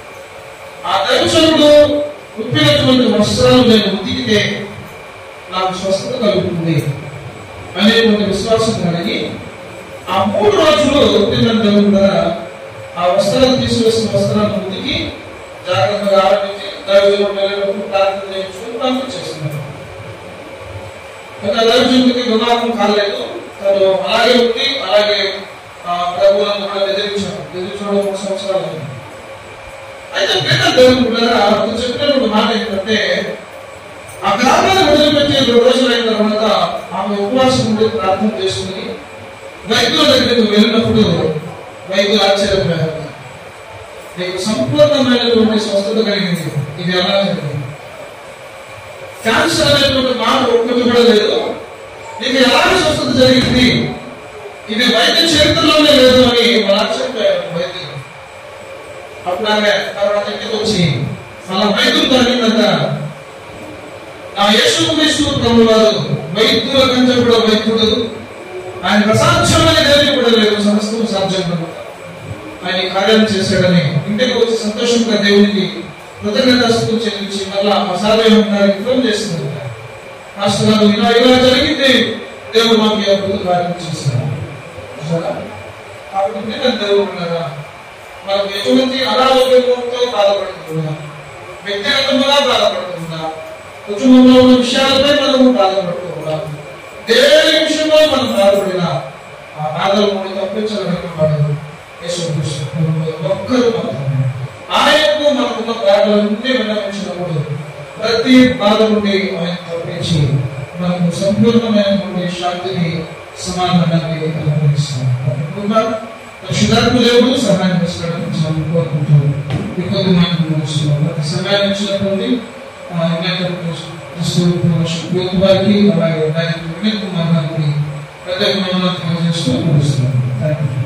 ఆ దైవజనుడు ఉప్పినటువంటి వస్త్రాలు నేను ఉతికితే నాకు స్వస్థత కలుగుతుంది అనేటువంటి విశ్వాసం కలిగి ఆ మూడు రోజులు ఉప్పిన దేవుడు కదా ఆ వస్త్రాలు తీసివేసిన వస్త్రాలను ఉతికి జాగ్రత్తగా ఆరంభించి దైవజనుడు వెళ్ళినప్పుడు ప్రార్థన చేయించుకుని పంపించేస్తున్నాడు ఇంకా దైవజనుడికి వివాహం కాలేదు తను అలాగే ఉంది అలాగే ఆ, ప్రభువులను కూడా ఎదిరించాడు ఎదిరించడం ఒక సంవత్సరాలు అయింది. అయితే పేద దేవుడు కూడా అతను చెప్పినటువంటి మాట ఏంటంటే ఆ గ్రామాన్ని వదిలిపెట్టి రెండు రోజులైన తర్వాత ఆమె ఉపవాసం ఉండి ప్రార్థన చేసుకుని వైద్యుల దగ్గరికి వెళ్ళినప్పుడు వైద్యులు ఆశ్చర్యపోయారు నీకు సంపూర్ణమైనటువంటి స్వస్థత కలిగింది ఇది ఎలా జరిగింది క్యాన్సర్ అనేటువంటి మాట ఒక్కటి కూడా లేదు నీకు ఎలాంటి స్వస్థత జరిగింది ఇది వైద్య చరిత్రలోనే లేదు అని వాళ్ళు ఆశ్చర్యపోయారు వైద్యులు అప్పుడు ఆమె తర్వాత ఇంటికి వచ్చి మన వైద్యులు తగ్గిందంట నా యేసుక్రీస్తు ప్రభు వారు వైద్యుల కంటే కూడా వైద్యుడు ఆయన అసాధ్యమైన దేని కూడా లేదు సమస్తం సాధ్యం కనుక. ఆయన ఈ కార్యాలు చేశాడని ఇంటికి వచ్చి సంతోషంగా దేవునికి కృతజ్ఞతాస్తులు చెల్లించి మళ్ళా అసాధ్యం గారికి ఫోన్ చేస్తుంది మాస్టర్ గారు ఇలా ఇలా జరిగింది దేవుడు మాకు ఈ అద్భుత కార్యం చేశాడు చూసారా? కాబట్టి నిజంగా దేవుడు ఉన్నారా మనం ఎటువంటి అనారోగ్యంతో బాధపడుతుందా వ్యక్తిగతంగా బాధపడుతుందా కుటుంబంలో ఉన్న విషయాలపై మనము బాధపడుతుందా దేని విషయంలో మనం బాధపడినా ఆ బాధల నుండి తప్పించగలిగిన వాడు యేసుక్రీస్తు ప్రభువు ఒక్కరు మాత్రమే ఆయనకు మనకున్న బాధలన్నీ విన్నవించినప్పుడు ప్రతి బాధ నుండి ఆయన తప్పించి మనకు సంపూర్ణమైనటువంటి శాంతిని సమాధానాన్ని అనుగ్రహిస్తాం పరిశుధాత్మ దేవుడు సహాయం చేస్తాడని కోరుకుంటున్నాను ఈ కొద్ది మాటలు ముగిస్తున్నాం సమయాన్ని ఇచ్చినటువంటి ఆ, వినాయక క్రిస్తు యూత్ వారికి అలాగే డైరెక్టర్ వినయ్ కుమార్ గారికి ప్రత్యేకమైన తెలియజేస్తూ ముగిస్తున్నాం thank you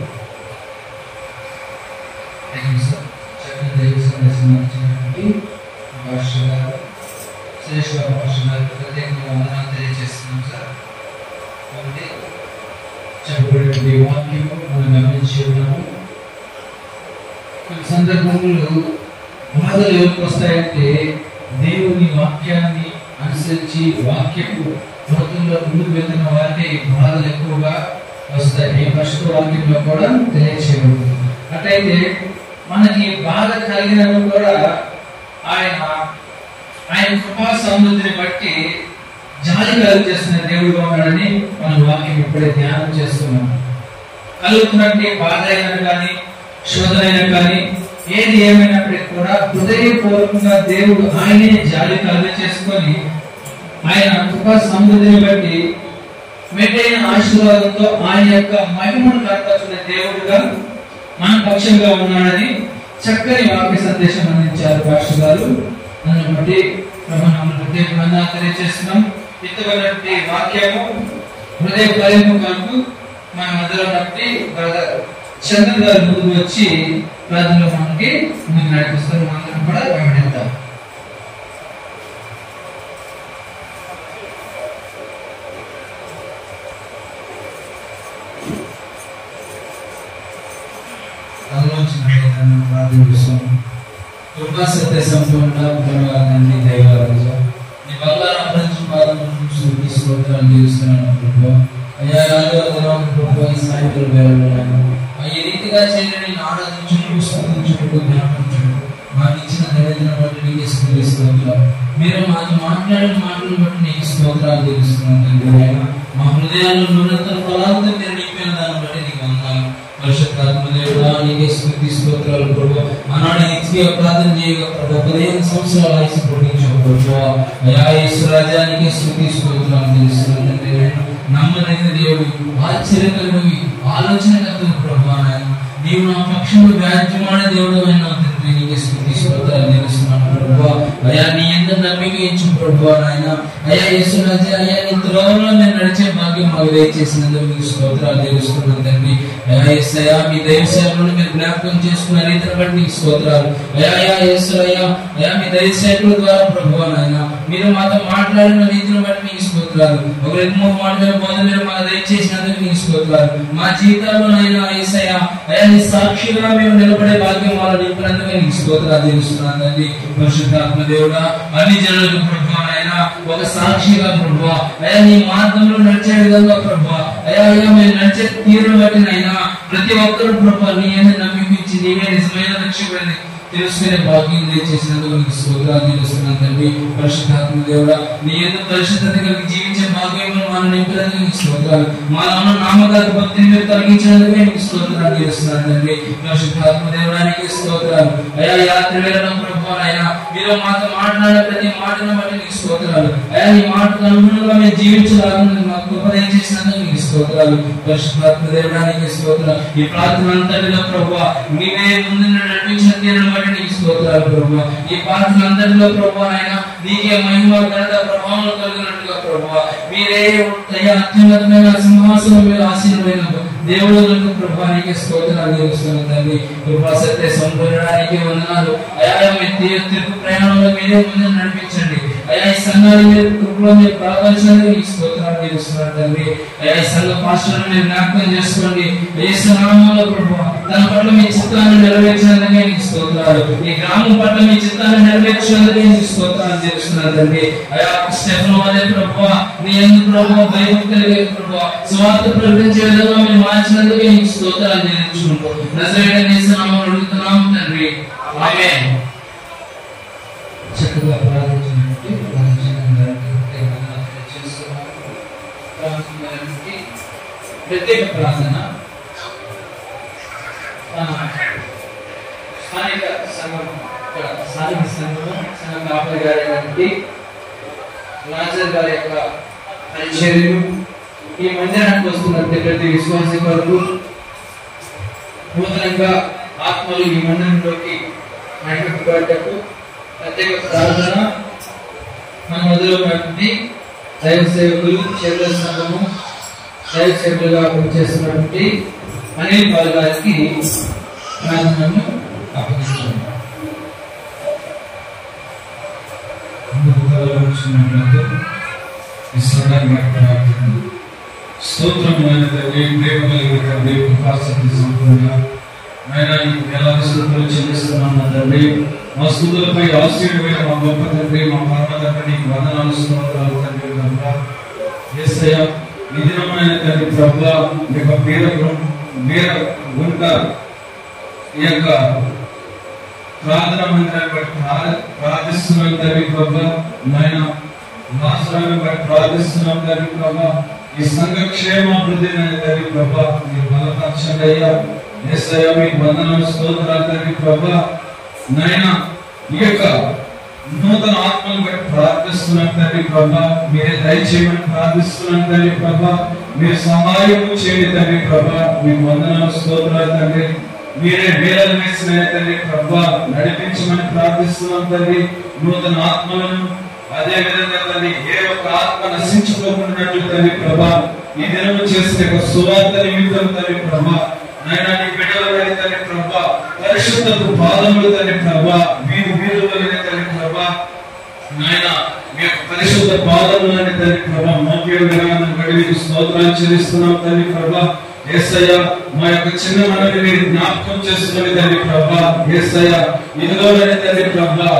thank you sir చక్కని దైవ సందేశం ఇచ్చినటువంటి భాష గారు శ్రేష్ఠ భాష గారికి ప్రత్యేకంగా వందనాలు తెలియజేస్తున్నాం సార్ కాబట్టి చెప్పబడినటువంటి వాక్యము మనం గమనించి ఉన్నాము కొన్ని సందర్భములు బాధలు ఎవరికి వస్తాయంటే దేవుని వాక్యాన్ని అనుసరించి వాక్యపు లోకంలో ముందుకు వెళ్తున్న వారికి బాధలు ఎక్కువగా వస్తాయి ఈ పరిశుద్ధ వాక్యంలో కూడా తెలియచేయబడుతుంది అట్లయితే మనకి బాధ కలిగినప్పుడు కూడా ఆయన ఆయన కృపా సమృద్ధిని బట్టి జాలి కలుగజేస్తున్న దేవుడుగా ఉన్నాడని మన వాక్యం ఇప్పుడే ధ్యానం చేస్తున్నాం కలుగుతున్నట్టు బాధ అయినా కానీ శోధన అయినా కానీ ఏది ఏమైనప్పటికీ కూడా హృదయపూర్వకంగా దేవుడు ఆయనే జాలి కలుగ చేసుకొని ఆయన కృపా సమృద్ధిని బట్టి మెంటైన ఆశీర్వాదంతో ఆయన యొక్క మహిమను కనపరుచుకునే దేవుడుగా మన పక్షంగా ఉన్నాడని చక్కని వాక్య సందేశం అందించారు పాస్టర్ గారు దాన్ని బట్టి ప్రభునామమున ప్రత్యేకంగా తెలియజేస్తున్నాం ఇంతవరకు వాక్యము హృదయ ఫలింపు కొరకు మన మధ్యలో బట్టి బ్రదర్ చంద్ర గారు ముందుకు వచ్చి ప్రార్థనలో మనకి ముందు నడిపిస్తారు మనందరం కూడా వెంబడిద్దాం ఆలోచన ప్రార్థిస్తాం కృపా సత్య సంపూర్ణ ధన్యవాదాన్ని దైవరాజ నీ వల్ల అభివృద్ధి పాదం స్థుతి స్తోత్రాలు చేస్తున్నాను ప్రభు అయ్యా ఆదివారం ప్రభు ఈ సాయంత్రం వేళలో ఈ రీతిగా చేయని ఆరాధించుటకు స్థుతించుటకు జ్ఞాపించుటకు మాకు ఇచ్చిన నివేదన బట్టి నీకు స్థుతి స్తోత్రాలు మీరు మాతో మాట్లాడిన మాటలను బట్టి నీకు స్తోత్రాలు తెలుస్తున్నాను తండ్రి ఆయన మా హృదయాల్లో నూనెతో ఫలాలతో మీరు నింపిన దాన్ని బట్టి నీకు వందాలు పరిశుద్ధాత్మదేవుడా నీకే స్థుతి స్తోత్రాలు ప్రభు ఆనాడు ఇచ్చి ప్రార్థన చేయగా ప్రభు పదిహేను సంవత్సరాలు ఆయుష్ పొడిగించావు ప్రభు అయా ఈశ్వరాజా నీకే స్థుతి స్తోత్రాలు తెలుస్తున్నాను తండ్రి నమ్మదగిన దేవుడు ఆశ్చర్యకరుడు ఆలోచనకర్తలు ప్రభు నాయన నీవు నా పక్షంలో వ్యాజ్యమాడే దేవుడు అయిన తండ్రి నీకే స్థుతి స్తోత్రాలు తెలుస్తున్నాను ప్రభు అయా నీ ఎంత నమ్మిక ఇచ్చు ప్రభు నాయన అయా యేసురాజా అయా నీ త్రోవలో నేను నడిచే భాగ్యం మాకు దయచేసినందుకు మీకు స్తోత్రాలు తెలుస్తున్నాను తండ్రి అయా యేసయ్యా మీ దైవ సేవలను మీరు జ్ఞాపకం చేసుకున్న రీతిని బట్టి నీకు స్తోత్రాలు అయా అయా యేసయ్యా అయా మీ దైవ సేవకుల ద్వారా ప్రభు నాయన మీరు మాతో మాట్లాడిన రీతిని బట్టి మీకు స్తోత్రాలు ఒక ఎక్కువ మాటల బోధ మీరు మాకు దయచేసినందుకు మీకు స్తోత్రాలు మా జీవితాల్లో అయినా యేసయ్యా అయా నీ సాక్షిగా మేము నిలబడే భాగ్యం వాళ్ళు నింపినందుకు నీకు స్తోత్రాలు తెలుస్తున్నాను తండ్రి పరిశుద్ధాత్మ దేవుడా అన్ని జనులకు ప్రభు నాయన ఒక సాక్షిగా ప్రభు అయా నీ మార్గంలో నడిచే విధంగా ప్రభు అయా అయ్యా మేము నడిచే తీరును బట్టి నైనా ప్రతి ఒక్కరు ప్రభు నీ మీద నమ్మించి నీవే నిజమైన రక్షకుడిని తెలుసుకునే భాగ్యం చేసినందుకు నీకు స్తోత్రాలు తెలుస్తున్నాను తండ్రి పరిశుద్ధాత్మ దేవుడా నీ ఎందుకు పరిశుద్ధత కలిగి జీవించే భాగ్యం మనం నింపినందుకు నీకు స్తోత్రాలు మా నాన్న నామకాల భక్తిని మీరు తొలగించినందుకే నీకు స్తోత్రాలు తెలుస్తున్నాను తండ్రి పరిశుద్ధాత్మ దేవుడానికి స్తోత్రాలు అయా యాత్ర వెళ్ళడం ప్రభు అయ్యా మీరు మాతో మాట్లాడే ప్రతి మాటను బట్టి నీకు స్తోత్రాలు అయా నీ మాటకు అనుగుణంగా మేము జీవించాలని మాకు ఉపదేశం చేసినందుకు నీకు స్తోత్రాలు పరిశుద్ధాత్మ దేవుడానికి స్తోత్రాలు ఈ ప్రార్థన అంతటిలో ప్రభు నీవే ముందు నడిపించిన తీరును బట్టి నీకు స్తోత్రాలు ప్రభు ఈ ప్రార్థన అంతటిలో ప్రభు ఆయన నీకే మహిమ ఘనత ప్రభావం కలిగినట్టుగా ప్రభు మీరే అయ్యా అత్యున్నతమైన సింహాసనం మీద ఆశీర్వైన దేవుడులకు ప్రభానికి స్తోత్రాలు తెలుస్తున్నాను తండ్రి కృపా సత్య సంపూర్ణడానికి వందనాలు అయా మీ తీ- తీర్పు ప్రయాణంలో మీరే ముందు నడిపించండి అయా ఈ సంఘాన్ని మీరు కృపలో మీరు ప్రార్థించినందుకు మీకు స్తోత్రాలు తెలుస్తున్నాను తండ్రి అయా ఈ సంఘ పాస్టర్ని మీరు జ్ఞాపకం చేసుకోండి యేసు నామంలో ప్రభు తన పట్ల మీ చిత్తాన్ని నెరవేర్చినందుకే నీకు స్తోత్రాలు ఈ గ్రామం పట్ల మీ చిత్తాన్ని నెరవేర్చినందుకే నీకు స్తోత్రాలు తెలుస్తున్నాను తండ్రి అయా స్టెఫన్ అదే ప్రభు నీ ఎందుకు ప్రభు భయం కలిగే ప్రభు స్వార్థ ప్రకటించే విధంగా మీరు మార్చినందుకే నీకు స్తోత్రాలు చెల్లించుకుంటూ నజరేయుడైన యేసు నామములో అడుగుతున్నాము తండ్రి ఆమేన్ చక్కగా ప్రార్థించినట్టు ప్రార్థించిన గారికి ప్రత్యేకంగా చేస్తున్నాము. ప్రార్థించడానికి ప్రత్యేక ప్రార్థన ఆ, స్థానిక సంఘం ఇక్కడ స్థానిక సంఘం సంఘం కాపరి గారి గారికి లాజర్ గారి యొక్క పరిచర్యలు ఈ మందిరానికి వస్తున్నట్టు ప్రతి విశ్వాసి కొరకు నూతనంగా ఆత్మలు ఈ మందిరంలోకి నడిపింపబడ్డట్టు ప్రత్యేక ప్రార్థన మన మధ్యలో ఉన్నటువంటి దైవ సేవకులు చెరువుల సంఘము దైవ సేవకులుగా పనిచేస్తున్నటువంటి అనిల్ పాల్ గారికి ప్రార్థనను అప్పగిస్తున్నాం ముందుకు కలవచ్చున్నట్లయితే ఈ సందర్భంగా ప్రార్థన. స్తోత్రమైన తండ్రి ప్రేమ కలిగిన తండ్రి కృపాసక్తి సంపూర్ణ ఆయన నీకు వేలాది స్థుతులు చెల్లిస్తున్నాం నా తండ్రి మా స్థుతులపై ఆశ్చర్యమైన మా గొప్ప తండ్రి మా పరమ తండ్రి నీకు వందనాలు స్తోత్రాలు తండ్రి ప్రభా యేసయ్య ఈ దినమైన తండ్రి ప్రభా ఈ యొక్క బీర బీర గుంట ఈ యొక్క ప్రార్థన మందిరాన్ని బట్టి ప్రా- ప్రార్థిస్తున్నాం తండ్రి ప్రభా నాయన నాశనాన్ని బట్టి ప్రార్థిస్తున్నాం తండ్రి ప్రభా ఈ సంఘ క్షేమాభివృద్ధి తండ్రి ప్రభా మీరు బలపరచండి అయ్యా ఏసయ్య మీకు వందనాలు స్తోత్రాలు తండ్రి ప్రభా నాయన ఈ యొక్క నూతన ఆత్మను బట్టి ప్రార్థిస్తున్నాం తండ్రి ప్రభా మీరే దయచేయమని ప్రార్థిస్తున్నాం తండ్రి ప్రభా మీరు సహాయం చేయండి తండ్రి ప్రభా మీకు వందనాలు స్తోత్రాలు తండ్రి మీరే వేలను వేసిన తండ్రి ప్రభా నడిపించమని ప్రార్థిస్తున్నాం తండ్రి నూతన ఆత్మలను అదే విధంగా తండ్రి ఏ ఒక్క ఆత్మ నశించుకోకుండా తండ్రి ప్రభా ఈ దినము చేసిన ఒక సువార్త నిమిత్తం తండ్రి ప్రభా నాయన నీ బిడ్డల వారి తండ్రి ప్రభా పరిశుద్ధపు పాదములు తండ్రి ప్రభా వీధి వీధుల తండ్రి ప్రభా నాయన మీ యొక్క పరిశుద్ధ పాదములని తండ్రి ప్రభా మోపే విధానం బట్టి మీకు స్తోత్రాలు చెల్లిస్తున్నాం తండ్రి ప్రభా ఏసయ్య మా యొక్క చిన్న మనని మీరు జ్ఞాపకం చేసుకుని తండ్రి ప్రభా ఏసయ్య ఇదిగోనని తండ్రి ప్రభా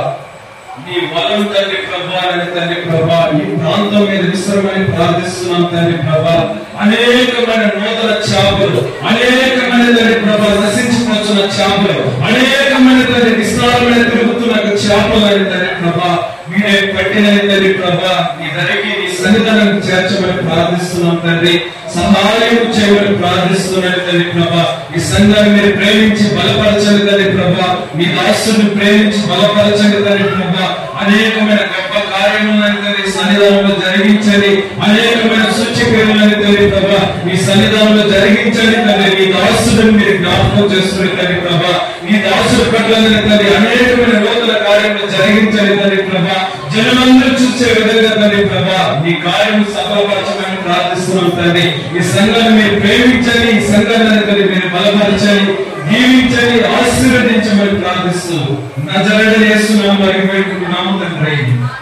నీ వరం తండ్రి ప్రభా అని తండ్రి ప్రభా ఈ ప్రాంతం మీద విశ్రమని ప్రార్థిస్తున్నాం తండ్రి ప్రభా అనేకమైన నూతన చేపలు అనేకమైన తండ్రి ప్రభా నశించిపోతున్న చేపలు అనేకమైన తండ్రి విస్తారమైన తిరుగుతున్న చేపలు అని తండ్రి ప్రభా మీరే పట్టిన తండ్రి ప్రభా నీ ధరికి నీ సన్నిధానం చేర్చమని ప్రార్థిస్తున్నాం తండ్రి సహాయం చేయమని ప్రార్థిస్తున్నాను తండ్రి ప్రభా ఈ సంఘాన్ని మీరు ప్రేమించి బలపరచండి తండ్రి ప్రభా మీ దాసుని ప్రేమించి బలపరచండి తండ్రి ప్రభా అనేకమైన గొప్ప కార్యములను తండ్రి సన్నిధానంలో జరిగించండి అనేకమైన సూచక్రియలను తండ్రి ప్రభా మీ సన్నిధానంలో జరిగించండి తండ్రి మీ దాసుని మీరు జ్ఞాపకం చేస్తున్న తండ్రి ప్రభా మీ దాసుడు పట్ల తండ్రి అనేకమైన నూతన కార్యములు జరిగించండి తండ్రి ప్రభా జనులందరూ చూసే విధంగా తండ్రి ప్రభా మీ కార్యము సఫలపరచమని ప్రార్థిస్తున్నాం తండ్రి ఈ సంఘాన్ని మీరు ప్రేమించండి ఈ సంఘాన్ని తండ్రి మీరు బలపరచండి దీవించండి ఆశీర్వదించమని ప్రార్థిస్తూ నజరడని చేస్తున్నాం మరి వేడుకుంటున్నాము తండ్రి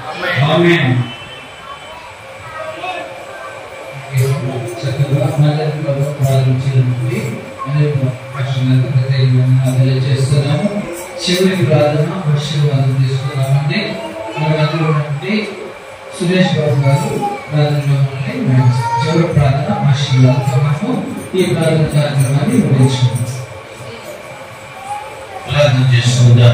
ఆమేన్ చక్కగా మళ్ళీ ప్రభు ప్రారంభించినటువంటి అనేక పక్షులకు ప్రత్యేకంగా తెలియజేస్తున్నాము చివరి ప్రార్థన ఆశీర్వాదం తీసుకున్నామండి మన మధ్యలో ఉన్నటువంటి సురేష్ బాబు గారు ప్రార్థనలో మనల్ని చివరి ప్రార్థన ఆశీర్వాదంతో మనము ఈ ప్రార్థన కార్యక్రమాన్ని వివరించుకుంటాం ప్రార్థన చేసుకుందాం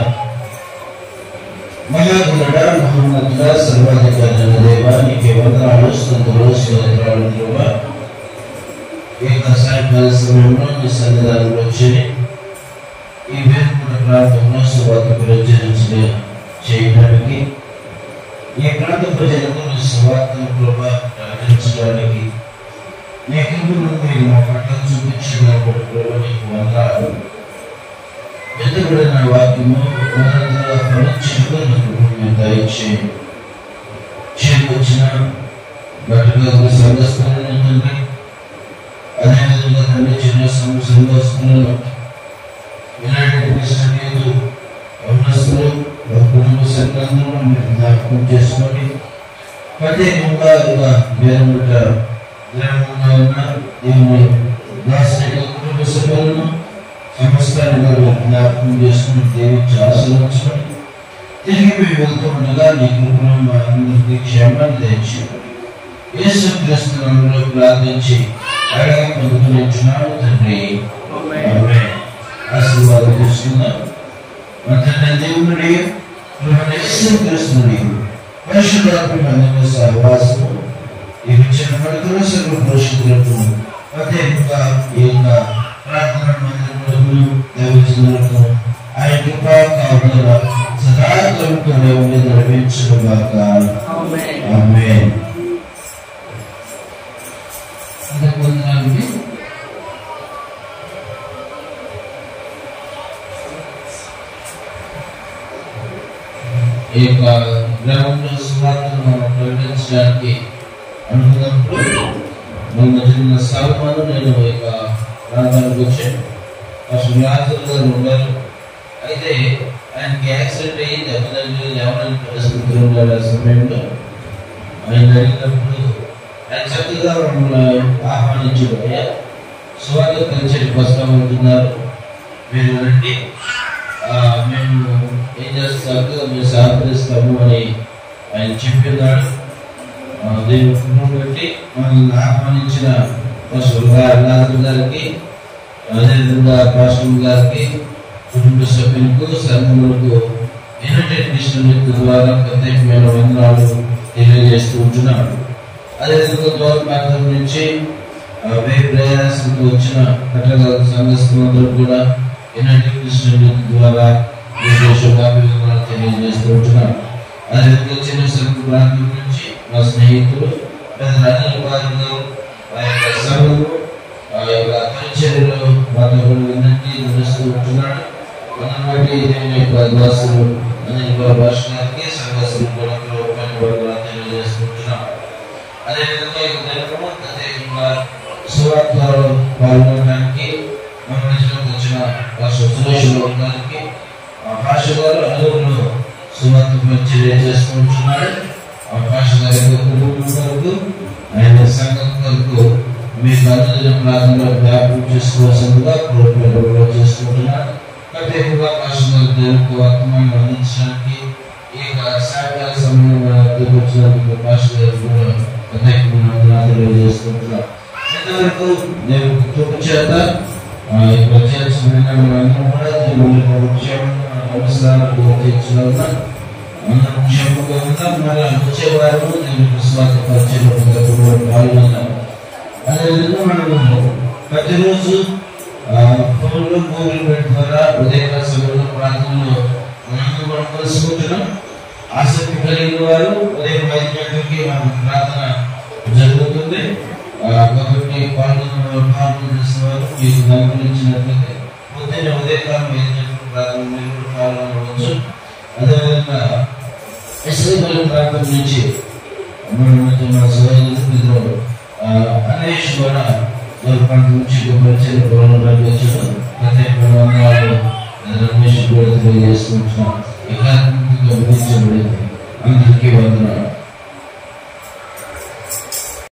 మహాగురుడ మహమ్మద్గా సర్వాధికారుల దేవ నీకే వందనాలు స్తోత్రాలు స్తోత్రాలు దేవ ఈ యొక్క సాయంకాల సమయంలో మీ సన్నిధానంలో వచ్చి ఈ వేరుకున్న ప్రాంతంలో సువార్త ప్రచురించిన చేయడానికి ఈ ప్రాంత ప్రజలకు మీ సువార్తను ప్రభా ప్రకటించడానికి నీ కృపను మీరు మా పట్ల చూపించినప్పుడు ప్రభా నీకు వందనాలు ఎదుగుడిన వాక్యము మనందరూ ఫలించినప్పుడు మేము దయచేయండి చేతి వచ్చిన గట్టుగా సంఘస్థలను తండ్రి అదేవిధంగా తండ్రి చిన్న సంఘస్థలను యునైటెడ్ క్రిస్టియన్ యూత్ యవనస్తులు మా కుటుంబ సంఘంలో మీరు జ్ఞాపకం చేసుకోండి ప్రత్యేకంగా ఇక వేరముట గ్రామంలో ఉన్న దేవుని దాసరి కుటుంబ సభ్యులను సమస్తాన్ని గారు జ్ఞాపకం చేసుకుని దేవించి ఆశీర్వదించమని తిరిగి మేము వెళ్తూ ఉండగా నీ కృపను మా అందరికీ క్షేమాన్ని తెచ్చి యేసు క్రీస్తునంలో ప్రార్థించి అడగ పొందుకునిచ్చున్నాను తండ్రి ఆమేన్. ఆశీర్వాదం తీసుకుందాం మా తండ్రి దేవుని యేసు క్రీస్తుని పరిశుద్ధాత్మ అందరి సహవాసము ఈ విచ్చిన పడుతున్న సర్వ పురుషులకు ప్రత్యేకంగా ఈ యొక్క ప్రార్థన మందిరములకు దేవచనులకు ఆయన కృపా కావున సదాకాలం కూడా ఉండి నడిపించుగాక ఆమేన్ అందరికి వందనాలండి ఈ యొక్క గ్రామంలో సువార్తను మనం ప్రకటించడానికి అనుకున్నప్పుడు మొన్న జరిగిన సాల్మాను నేను ఈ యొక్క ప్రాంతానికి వచ్చాను అసలు లాజర్ గారు ఉన్నారు అయితే ఆయనకి యాక్సిడెంట్ అయ్యి దెబ్బతల్లి లేవడానికి పరిస్థితులు ఉండాలి ఆ సమయంలో ఆయన అడిగినప్పుడు ఆయన చక్కగా మమ్మల్ని ఆహ్వానించాడు అయ్యా స్వాగత కల్చర్కి వస్తామంటున్నారు మీరు రండి ఆ, మేము ఏం చేస్తాము మేము సహకరిస్తాము అని ఆయన చెప్పినాడు ఆ, దేవుని కృపను బట్టి మనల్ని ఆహ్వానించిన పాస్టర్ గా- నాగర్ గారికి అదేవిధంగా పాస్టర్ గారికి కుటుంబ సభ్యులకు సంఘములకు యునైటెడ్ మిషన్ ద్వారా ప్రత్యేకమైన వందనాలు తెలియజేస్తూ ఉంటున్నాడు అదేవిధంగా దూర ప్రాంతం నుంచి ఆ, వే ప్రయాసంకు వచ్చిన కట్టగల సంఘస్థులందరూ కూడా యునైటెడ్ మిషన్ ద్వారా విశేష శుభాభివందనాలు తెలియజేస్తూ ఉంటున్నాడు అదేవిధంగా చిన్న సంఘ ప్రాంతం నుంచి మా స్నేహితులు పెద్ద అనిల్ బాబు గారు ఆ యొక్క సంఘము ఆ యొక్క పరిచర్యలో మాతో కూడా విన్నట్టు నడుస్తూ ఉంటున్నాడు మనం బట్టి దేవుని యొక్క దాసులు అనిల్ బాబు భాష గారికి సంఘాసులు కూడా పని తెలియజేసుకుంటున్నాం అదేవిధంగా ఈ ఉదయము ప్రత్యేకంగా సువార్తలో పాల్గొనడానికి మన మధ్యలోకి వచ్చిన పాస్టర్ సురేష్ బాబు గారికి ఆ భాష గారు అనుగుణంలో సువార్త పరిచర్య చేసుకుంటున్నాడు ఆ భాష గారి యొక్క కుటుంబం వరకు ఆయన సంఘం వరకు మీకు అనుదిన ప్రాంతంలో జ్ఞాపకం చేసుకోవాల్సిందిగా కోరికలు చేసుకుంటున్నాడు ప్రత్యేకంగా భాష గారి దేవునికి వర్తమానం అందించడానికి ఈ యొక్క సాయంకాల సమయంలో మన వద్దకు వచ్చినందుకు భాష గారు కూడా ప్రత్యేకమైన వందనాలు తెలియజేసుకుంటున్నాం ఇంతవరకు నేను కృప చేత ఆ యొక్క చేర్చుకున్న మనందరం కూడా దేవుని యొక్క క్షేమంగా నమస్కారాలు తీర్చుకున్నాం అందరం క్షేమంగా ఉందాం మళ్ళీ వచ్చే వారము దేవుని విశ్వాస పరిచయం పాల్గొందాం అదేవిధంగా మనము ప్రతిరోజు ఆ, ఫోన్లో గూగుల్ మీట్ ద్వారా ఉదయకాల సమయంలో ప్రాంతంలో మనందరం కూడా కలుసుకుంటున్నాం ఆసక్తి కలిగిన వారు ఉదయం ఐదు గంటలకి మన ప్రార్థన జరుగుతుంది ఆ, కాబట్టి పాల్గొన్న పాల్గొనేసిన వారు మీకు గమనించినట్లయితే పొద్దున్న ఉదయకాలం ఐదు గంటలకు ప్రార్థన మీరు కూడా పాల్గొనవచ్చు అదేవిధంగా ఎస్ఐపల్లి ప్రాంతం నుంచి మన మధ్య మన సోదరులు ఇద్దరు అనేష్ కూడా వారి ప్రాంతం నుంచి పరిచయం పాల్గొనడానికి వచ్చారు ప్రత్యేకమైన వందనాలు రమేష్ కూడా తెలియజేసుకుంటున్నాం ఈ కార్యక్రమంగా విధించబడింది అందరికీ వందనాలు